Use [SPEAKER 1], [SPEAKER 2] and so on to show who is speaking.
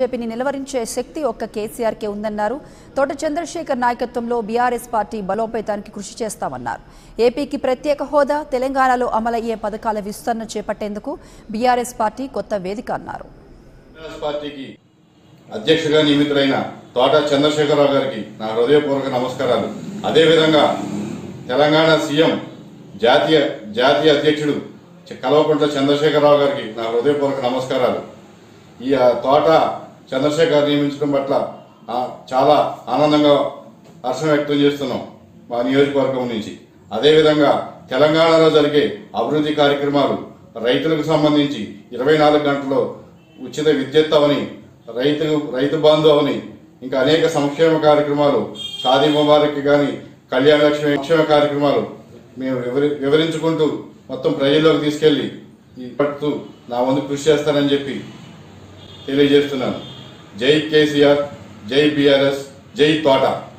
[SPEAKER 1] బీజేపీని నిలవరించే శక్తి ఒక్క కేసీఆర్కే ఉందన్నారు తోట చంద్రశేఖర్ నాయకత్వంలో బీఆర్ఎస్ పార్టీ బలోపేతానికి కృషి చేస్తామన్నారు ఏపీకి ప్రత్యేక హోదా తెలంగాణలో అమలయ్యే పథకాల విస్తరణ చేపట్టేందుకు బీఆర్ఎస్ పార్టీ కొత్త వేదిక అన్నారు
[SPEAKER 2] కాంగ్రెస్ పార్టీకి అధ్యక్షుడిగా నియమితులైన తోట చంద్రశేఖరరావు గారికి నా హృదయపూర్వక నమస్కారాలు అదేవిధంగా తెలంగాణ సీఎం జాతీయ జాతీయ అధ్యక్షుడు చ- కల్వకుంట్ల చంద్రశేఖరరావు గారికి నా హృదయపూర్వక నమస్కారాలు ఈ ఆ, తోట చంద్రశేఖర్ నియమించడం పట్ల ఆ, చాలా ఆనందంగా హర్షం వ్యక్తం చేస్తున్నాం మా నియోజకవర్గం నుంచి అదేవిధంగా తెలంగాణలో జరిగే అభివృద్ధి కార్యక్రమాలు రైతులకు సంబంధించి ఇరవై నాలుగు గంటలు ఉచిత విద్యుత్ అవని రైతు రైతు బంధు అవని ఇంకా అనేక సంక్షేమ కార్యక్రమాలు షాదీ ముబారక్ కానీ కళ్యాణ లక్ష్మి సంక్షేమ కార్యక్రమాలు మేము వివరి వివరించుకుంటూ మొత్తం ప్రజల్లోకి తీసుకెళ్లి ఈ పట్టు నా వంతు కృషి చేస్తానని చెప్పి తెలియజేస్తున్నాను జై కేసీఆర్ జై బీఆర్ఎస్ జై తోట